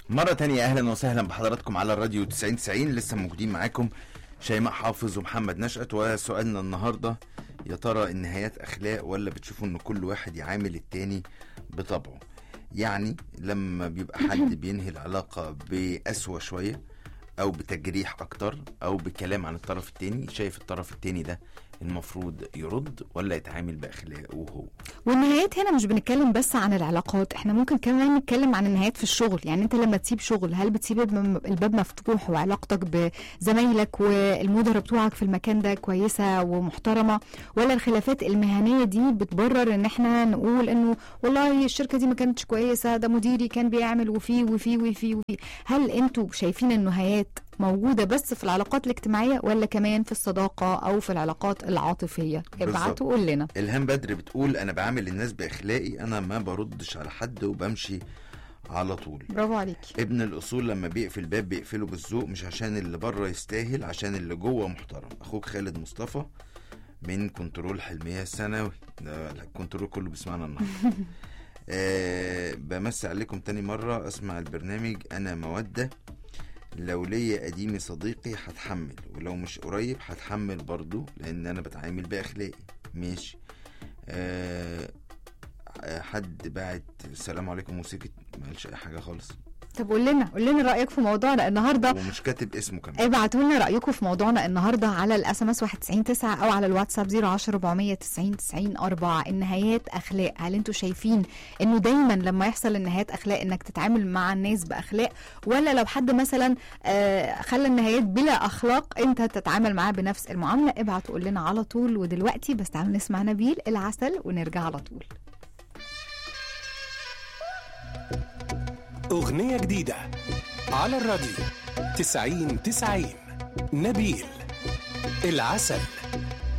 مرة تانية أهلا وسهلا بحضراتكم على الراديو 9090 لسه موجودين معاكم شيماء حافظ ومحمد نشأت وسؤالنا النهاردة يا ترى النهايات أخلاق ولا بتشوفوا إن كل واحد يعامل التاني بطبعه يعني لما بيبقى حد بينهي العلاقة بقسوة شوية أو بتجريح أكتر أو بكلام عن الطرف التاني شايف الطرف التاني ده المفروض يرد ولا يتعامل بأخلاقه هو والنهايات هنا مش بنتكلم بس عن العلاقات احنا ممكن كمان نتكلم عن النهايات في الشغل يعني انت لما تسيب شغل هل بتسيب الب- الباب مفتوح وعلاقتك بزمايلك والمدراء بتوعك في المكان ده كويسة ومحترمة ولا الخلافات المهنية دي بتبرر ان احنا نقول انه والله الشركة دي ما كانتش كويسة ده مديري كان بيعمل وفي وفي وفي وفي هل انتوا شايفين النهايات موجودة بس في العلاقات الاجتماعية ولا كمان في الصداقة أو في العلاقات العاطفية بالظبط. ابعتوا قول لنا إلهام بدر بتقول أنا بعامل الناس بإخلاقي أنا ما بردش على حد وبمشي على طول برافو عليك ابن الأصول لما بيقفل باب بيقفله بالذوق مش عشان اللي بره يستاهل عشان اللي جوه محترم أخوك خالد مصطفى من كنترول حلمية الثانوي ده الكنترول كله بيسمعنا النهارده آه بمسي عليكم تاني مرة أسمع البرنامج أنا مودة لو ليا قديمي صديقي هتحمل ولو مش قريب هتحمل برضو لأن أنا بتعامل بأخلاقي ماشي آه آه، حد بعت السلام عليكم وسكت ما قالش اي حاجه خالص طب قول لنا قول لنا رايك في موضوعنا النهارده ومش كاتب اسمه كمان ابعتوا لنا رايكم في موضوعنا النهارده على الاس ام اس 19 او على الواتساب 010 490 90 4 النهايات اخلاق هل انتوا شايفين انه دايما لما يحصل النهايات اخلاق انك تتعامل مع الناس باخلاق ولا لو حد مثلا آه، خلى النهايات بلا اخلاق انت تتعامل معاه بنفس المعامله ابعت قول لنا على طول ودلوقتي بس تعالوا نسمع نبيل العسل ونرجع على طول أغنية جديدة على الراديو تسعين تسعين نبيل العسل